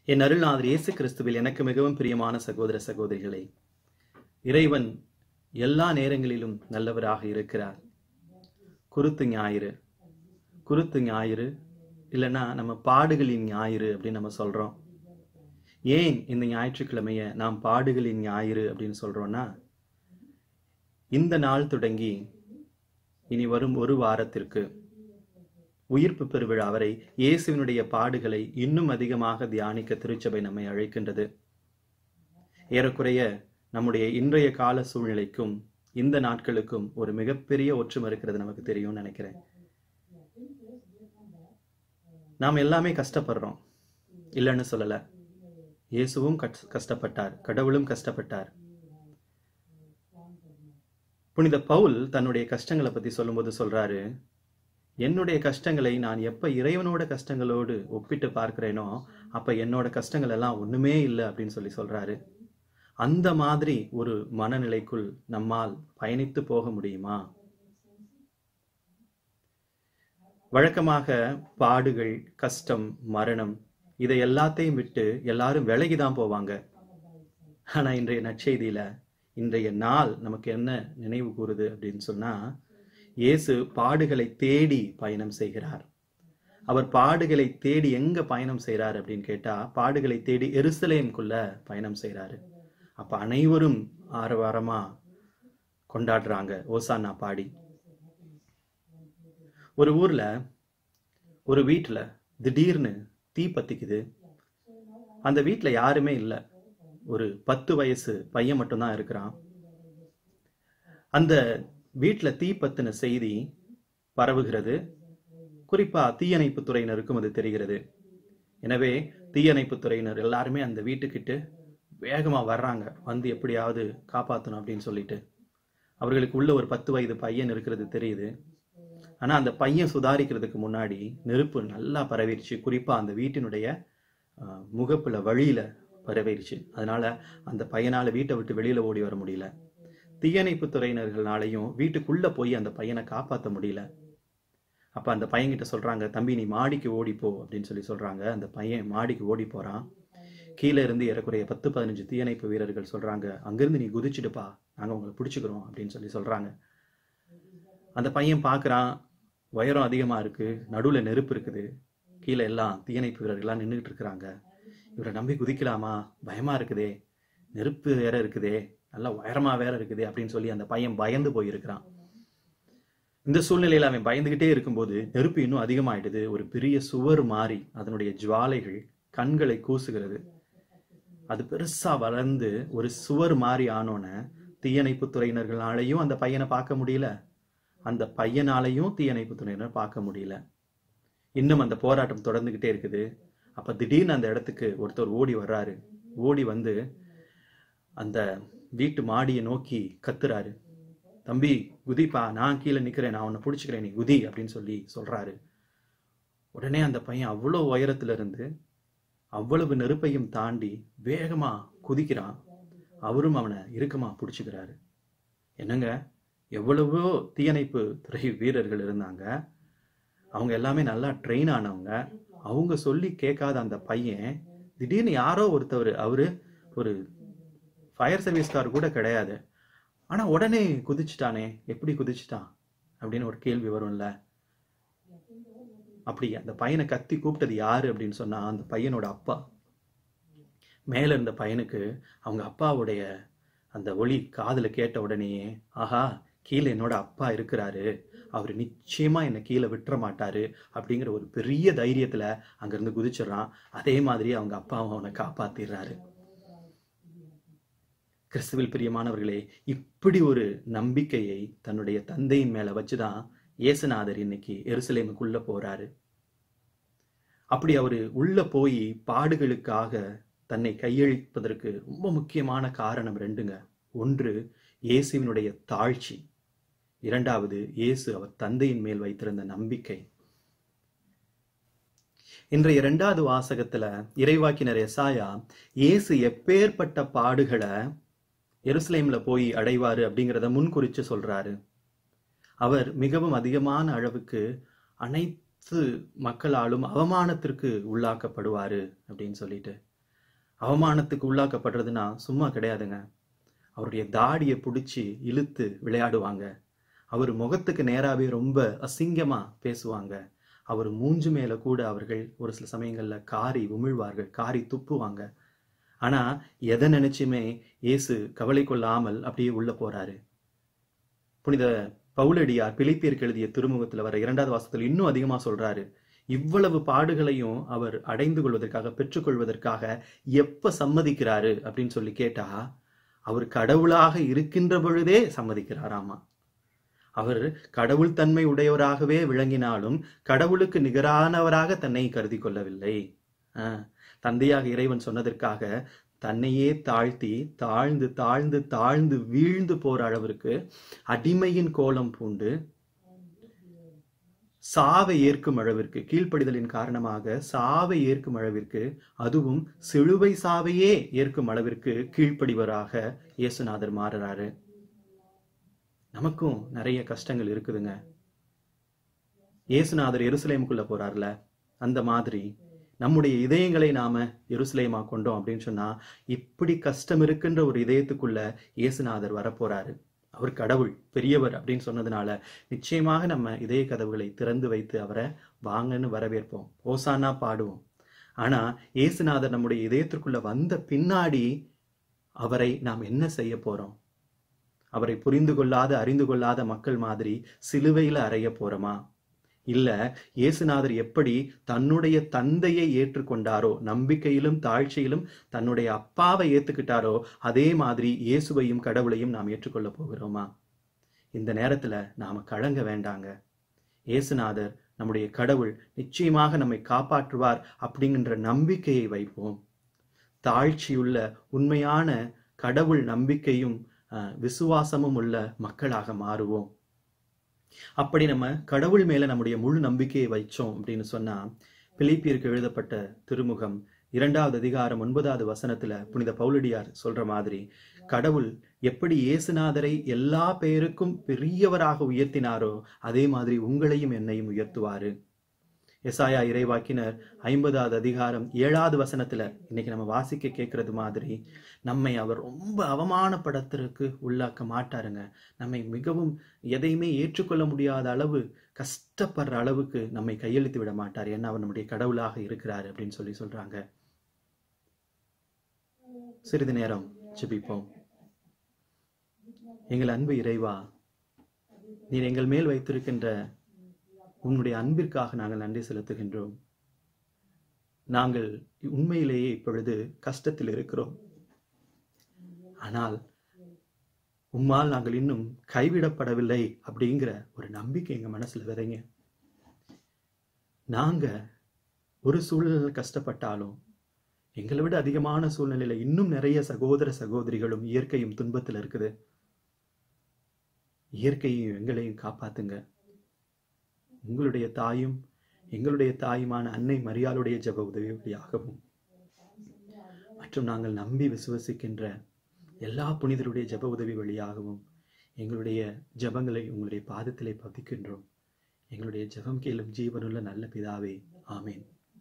என் அருள்நாதர் இயேசு கிறிஸ்துவில் எனக்கு மிகவும் பிரியமான சகோதர சகோதரிகளே இறைவன் எல்லா நேரங்களிலும் நல்லவராக இருக்கிறார் குருத்து ஞாயிறு குருத்து ஞாயிறு இல்லைன்னா நம்ம பாடுகளின் ஞாயிறு அப்படின்னு நம்ம சொல்றோம் ஏன் இந்த ஞாயிற்றுக்கிழமைய நாம் பாடுகளின் ஞாயிறு அப்படின்னு சொல்றோம்னா இந்த நாள் தொடங்கி இனி வரும் ஒரு வாரத்திற்கு உயிர்ப்பு பெருவிழா வரை இயேசுவினுடைய பாடுகளை இன்னும் அதிகமாக தியானிக்க திருச்சபை நம்மை அழைக்கின்றது ஏறக்குறைய நம்முடைய இன்றைய கால சூழ்நிலைக்கும் இந்த நாட்களுக்கும் ஒரு மிகப்பெரிய ஒற்றுமை இருக்கிறது நமக்கு தெரியும்னு நினைக்கிறேன் நாம் எல்லாமே கஷ்டப்படுறோம் இல்லைன்னு சொல்லல இயேசுவும் கஷ்- கஷ்டப்பட்டார் கடவுளும் கஷ்டப்பட்டார் புனித பவுல் தன்னுடைய கஷ்டங்களை பத்தி சொல்லும்போது சொல்றாரு என்னுடைய கஷ்டங்களை நான் எப்ப இறைவனோட கஷ்டங்களோடு ஒப்பிட்டு பார்க்கிறேனோ அப்ப என்னோட கஷ்டங்கள் எல்லாம் ஒண்ணுமே இல்லை அப்படின்னு சொல்லி சொல்றாரு அந்த மாதிரி ஒரு மனநிலைக்குள் நம்மால் பயணித்து போக முடியுமா வழக்கமாக பாடுகள் கஷ்டம் மரணம் இதை எல்லாத்தையும் விட்டு எல்லாரும் விலகிதான் போவாங்க ஆனா இன்றைய நற்செய்தியில இன்றைய நாள் நமக்கு என்ன நினைவு கூறுது அப்படின்னு சொன்னா இயேசு பாடுகளை தேடி பயணம் செய்கிறார் அவர் பாடுகளை தேடி எங்க பயணம் செய்றார் அப்படின்னு கேட்டா பாடுகளை தேடி எருசலேம்குள்ள பயணம் செய்றாரு அப்ப அனைவரும் ஆரவாரமா கொண்டாடுறாங்க ஓசானா பாடி ஒரு ஊர்ல ஒரு வீட்டுல திடீர்னு தீ பத்திக்குது அந்த வீட்டுல யாருமே இல்லை ஒரு பத்து வயசு பையன் மட்டும்தான் இருக்கிறான் அந்த வீட்டுல தீ பத்தின செய்தி பரவுகிறது குறிப்பா தீயணைப்பு துறையினருக்கும் அது தெரிகிறது எனவே தீயணைப்பு துறையினர் எல்லாருமே அந்த வீட்டுக்கிட்டு வேகமா வர்றாங்க வந்து எப்படியாவது காப்பாற்றணும் அப்படின்னு சொல்லிட்டு அவர்களுக்கு உள்ள ஒரு பத்து வயது பையன் இருக்கிறது தெரியுது ஆனா அந்த பையன் சுதாரிக்கிறதுக்கு முன்னாடி நெருப்பு நல்லா பரவிருச்சு குறிப்பா அந்த வீட்டினுடைய அஹ், முகப்புல வழியில பரவிருச்சு அதனால அந்த பையனால வீட்டை விட்டு வெளியில ஓடி வர முடியல தீயணைப்பு துறையினர்களாலையும் வீட்டுக்குள்ள போய் அந்த பையனை காப்பாற்ற முடியல அப்ப அந்த பையன்கிட்ட சொல்றாங்க தம்பி நீ மாடிக்கு ஓடி போ அப்படின்னு சொல்லி சொல்றாங்க அந்த பையன் மாடிக்கு ஓடி போறான் கீழே இருந்து ஏறக்குறைய பத்து பதினஞ்சு தீயணைப்பு வீரர்கள் சொல்றாங்க அங்கிருந்து நீ குதிச்சுடுப்பா நாங்க உங்களை பிடிச்சுக்கிறோம் அப்படின்னு சொல்லி சொல்றாங்க அந்த பையன் பார்க்கறான் உயரம் அதிகமா இருக்கு நடுவுல நெருப்பு இருக்குது கீழே எல்லாம் தீயணைப்பு வீரர்கள்லாம் நின்றுட்டு இருக்கிறாங்க இவரை நம்பி குதிக்கலாமா பயமா இருக்குதே நெருப்பு வேற இருக்குதே நல்லா உயரமா வேற இருக்குதே அப்படின்னு சொல்லி அந்த பையன் பயந்து போயிருக்கிறான் இந்த சூழ்நிலையில அவன் பயந்துகிட்டே இருக்கும்போது நெருப்பு இன்னும் அதிகமாயிடுது ஒரு பெரிய சுவர் மாறி அதனுடைய ஜுவாலைகள் கண்களை கூசுகிறது அது பெருசா வளர்ந்து ஒரு சுவர் மாறி ஆனோன தீயணைப்பு துறையினர்களாலையும் அந்த பையனை பார்க்க முடியல அந்த பையனாலையும் தீயணைப்பு துறையினர் பார்க்க முடியல இன்னும் அந்த போராட்டம் தொடர்ந்துகிட்டே இருக்குது அப்ப திடீர்னு அந்த இடத்துக்கு ஒருத்தர் ஓடி வர்றாரு ஓடி வந்து அந்த வீட்டு மாடியை நோக்கி கத்துறாரு தம்பி குதிப்பா நான் கீழே நிக்கிறேன் நான் உன்னை பிடிச்சிக்கிறேன் நீ குதி அப்படின்னு சொல்லி சொல்றாரு உடனே அந்த பையன் அவ்வளோ உயரத்துல இருந்து அவ்வளவு நெருப்பையும் தாண்டி வேகமா குதிக்கிறான் அவரும் அவனை இறுக்கமா பிடிச்சுக்கிறாரு என்னங்க எவ்வளவோ தீயணைப்பு துறை வீரர்கள் இருந்தாங்க அவங்க எல்லாமே நல்லா ட்ரெயின் ஆனவங்க அவங்க சொல்லி கேட்காத அந்த பையன் திடீர்னு யாரோ ஒருத்தவர் அவரு ஒரு ஃபயர் சர்வீஸ்கார் கூட கிடையாது ஆனா உடனே குதிச்சுட்டானே எப்படி குதிச்சுட்டான் அப்படின்னு ஒரு கேள்வி வரும்ல அப்படி அந்த பையனை கத்தி கூப்பிட்டது யாரு அப்படின்னு சொன்னா அந்த பையனோட அப்பா மேல இருந்த பையனுக்கு அவங்க அப்பாவுடைய அந்த ஒளி காதுல கேட்ட உடனேயே ஆஹா கீழே என்னோட அப்பா இருக்கிறாரு அவர் நிச்சயமா என்னை கீழே விட்டுற மாட்டாரு அப்படிங்கிற ஒரு பெரிய தைரியத்துல அங்கிருந்து குதிச்சிடுறான் அதே மாதிரி அவங்க அப்பாவும் அவனை காப்பாத்திடுறாரு கிறிஸ்துவில் பிரியமானவர்களே இப்படி ஒரு நம்பிக்கையை தன்னுடைய தந்தையின் மேல வச்சுதான் இயேசுநாதர் இன்னைக்கு எருசலேமுக்குள்ள போறாரு அப்படி அவரு உள்ள போய் பாடுகளுக்காக தன்னை கையளிப்பதற்கு ரொம்ப முக்கியமான காரணம் ரெண்டுங்க ஒன்று இயேசுவினுடைய தாழ்ச்சி இரண்டாவது இயேசு அவர் தந்தையின் மேல் வைத்திருந்த நம்பிக்கை இன்றைய இரண்டாவது வாசகத்துல இறைவாக்கினர் எசாயா இயேசு எப்பேற்பட்ட பாடுகளை எருசலேம்ல போய் அடைவாரு அப்படிங்கிறத முன்குறிச்சு சொல்றாரு அவர் மிகவும் அதிகமான அளவுக்கு அனைத்து மக்களாலும் அவமானத்திற்கு உள்ளாக்கப்படுவாரு அப்படின்னு சொல்லிட்டு அவமானத்துக்கு உள்ளாக்கப்படுறதுன்னா சும்மா கிடையாதுங்க அவருடைய தாடியை பிடிச்சி இழுத்து விளையாடுவாங்க அவர் முகத்துக்கு நேராவே ரொம்ப அசிங்கமா பேசுவாங்க அவர் மூஞ்சு மேல கூட அவர்கள் ஒரு சில சமயங்கள்ல காரி உமிழ்வார்கள் காரி துப்புவாங்க ஆனா எதை நினைச்சுமே இயேசு கவலை கொள்ளாமல் அப்படியே உள்ள போறாரு புனித பவுலடியார் பிலிப்பியருக்கு எழுதிய திருமுகத்துல வர இரண்டாவது வாசத்துல இன்னும் அதிகமா சொல்றாரு இவ்வளவு பாடுகளையும் அவர் அடைந்து கொள்வதற்காக பெற்றுக்கொள்வதற்காக எப்ப சம்மதிக்கிறாரு அப்படின்னு சொல்லி கேட்டா அவர் கடவுளாக இருக்கின்ற பொழுதே சம்மதிக்கிறாராமா அவர் கடவுள் தன்மை உடையவராகவே விளங்கினாலும் கடவுளுக்கு நிகரானவராக தன்னை கருதி கொள்ளவில்லை ஆஹ், தந்தையாக இறைவன் சொன்னதற்காக தன்னையே தாழ்த்தி தாழ்ந்து தாழ்ந்து தாழ்ந்து வீழ்ந்து போற அளவிற்கு அடிமையின் கோலம் பூண்டு சாவை ஏற்கும் அளவிற்கு கீழ்ப்படிதலின் காரணமாக சாவை ஏற்கும் அளவிற்கு அதுவும் சிலுவை சாவையே ஏற்கும் அளவிற்கு கீழ்ப்படிவராக இயேசுநாதர் மாறுறாரு நமக்கும் நிறைய கஷ்டங்கள் இருக்குதுங்க இயேசுநாதர் எருசலேமுக்குள்ள போறார்ல அந்த மாதிரி நம்முடைய இதயங்களை நாம எருசலேமா கொண்டோம் அப்படின்னு சொன்னா இப்படி கஷ்டம் இருக்கின்ற ஒரு இதயத்துக்குள்ள இயேசுநாதர் வரப்போறாரு அவர் கடவுள் பெரியவர் அப்படின்னு சொன்னதுனால நிச்சயமாக நம்ம இதய கதவுகளை திறந்து வைத்து அவரை வாங்கன்னு வரவேற்போம் ஓசானா பாடுவோம் ஆனா இயேசுநாதர் நம்முடைய இதயத்திற்குள்ள வந்த பின்னாடி அவரை நாம் என்ன செய்ய போறோம் அவரை புரிந்து கொள்ளாத அறிந்து கொள்ளாத மக்கள் மாதிரி சிலுவையில அறைய போறோமா இல்ல இயேசுநாதர் எப்படி தன்னுடைய தந்தையை ஏற்றுக்கொண்டாரோ நம்பிக்கையிலும் தாழ்ச்சியிலும் தன்னுடைய அப்பாவை ஏத்துக்கிட்டாரோ அதே மாதிரி இயேசுவையும் கடவுளையும் நாம் ஏற்றுக்கொள்ள போகிறோமா இந்த நேரத்துல நாம கலங்க வேண்டாங்க இயேசுநாதர் நம்முடைய கடவுள் நிச்சயமாக நம்மை காப்பாற்றுவார் அப்படிங்கிற நம்பிக்கையை வைப்போம் தாழ்ச்சியுள்ள உண்மையான கடவுள் நம்பிக்கையும் அஹ், விசுவாசமும் உள்ள மக்களாக மாறுவோம் அப்படி நம்ம கடவுள் மேல நம்முடைய முழு நம்பிக்கையை வைச்சோம் அப்படின்னு சொன்னா பிலிப்பியருக்கு எழுதப்பட்ட திருமுகம் இரண்டாவது அதிகாரம் ஒன்பதாவது வசனத்துல புனித பவுலடியார் சொல்ற மாதிரி கடவுள் எப்படி இயேசுநாதரை எல்லா பேருக்கும் பெரியவராக உயர்த்தினாரோ அதே மாதிரி உங்களையும் என்னையும் உயர்த்துவாரு எசாயா இறைவாக்கினர் ஐம்பதாவது அதிகாரம் ஏழாவது வசனத்துல இன்னைக்கு நம்ம வாசிக்க கேட்கறது மாதிரி நம்மை அவர் ரொம்ப அவமானப்படுத்துறதுக்கு உள்ளாக்க மாட்டாருங்க நம்மை மிகவும் எதையுமே ஏற்றுக்கொள்ள முடியாத அளவு கஷ்டப்படுற அளவுக்கு நம்மை கையெழுத்து விட மாட்டார் ஏன்னா அவர் நம்முடைய கடவுளாக இருக்கிறார் அப்படின்னு சொல்லி சொல்றாங்க சிறிது நேரம் ஜெபிப்போம் எங்கள் அன்பு இறைவா நீர் எங்கள் மேல் வைத்திருக்கின்ற உன்னுடைய அன்பிற்காக நாங்கள் நன்றி செலுத்துகின்றோம் நாங்கள் உண்மையிலேயே இப்பொழுது கஷ்டத்தில் இருக்கிறோம் ஆனால் உம்மால் நாங்கள் இன்னும் கைவிடப்படவில்லை அப்படிங்கிற ஒரு நம்பிக்கை எங்க மனசுல விதைங்க நாங்க ஒரு சூழ்நிலை கஷ்டப்பட்டாலும் எங்களை விட அதிகமான சூழ்நிலையில இன்னும் நிறைய சகோதர சகோதரிகளும் இயற்கையும் துன்பத்துல இருக்குது இயற்கையும் எங்களையும் காப்பாத்துங்க உங்களுடைய தாயும் எங்களுடைய தாயுமான அன்னை மரியாளுடைய ஜெப உதவி வழியாகவும் மற்றும் நாங்கள் நம்பி விசுவசிக்கின்ற எல்லா புனிதருடைய ஜெப உதவி வழியாகவும் எங்களுடைய ஜெபங்களை உங்களுடைய பாதத்திலே பதிக்கின்றோம் எங்களுடைய ஜெபம் கேளும் ஜீவனுள்ள நல்ல பிதாவே ஆமேன்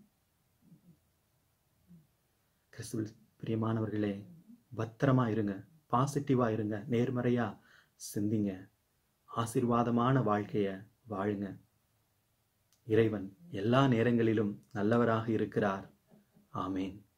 கிறிஸ்துவில் பிரியமானவர்களே பத்திரமா இருங்க பாசிட்டிவா இருங்க நேர்மறையா சிந்திங்க ஆசீர்வாதமான வாழ்க்கைய வாழுங்க இறைவன் எல்லா நேரங்களிலும் நல்லவராக இருக்கிறார் ஆமேன்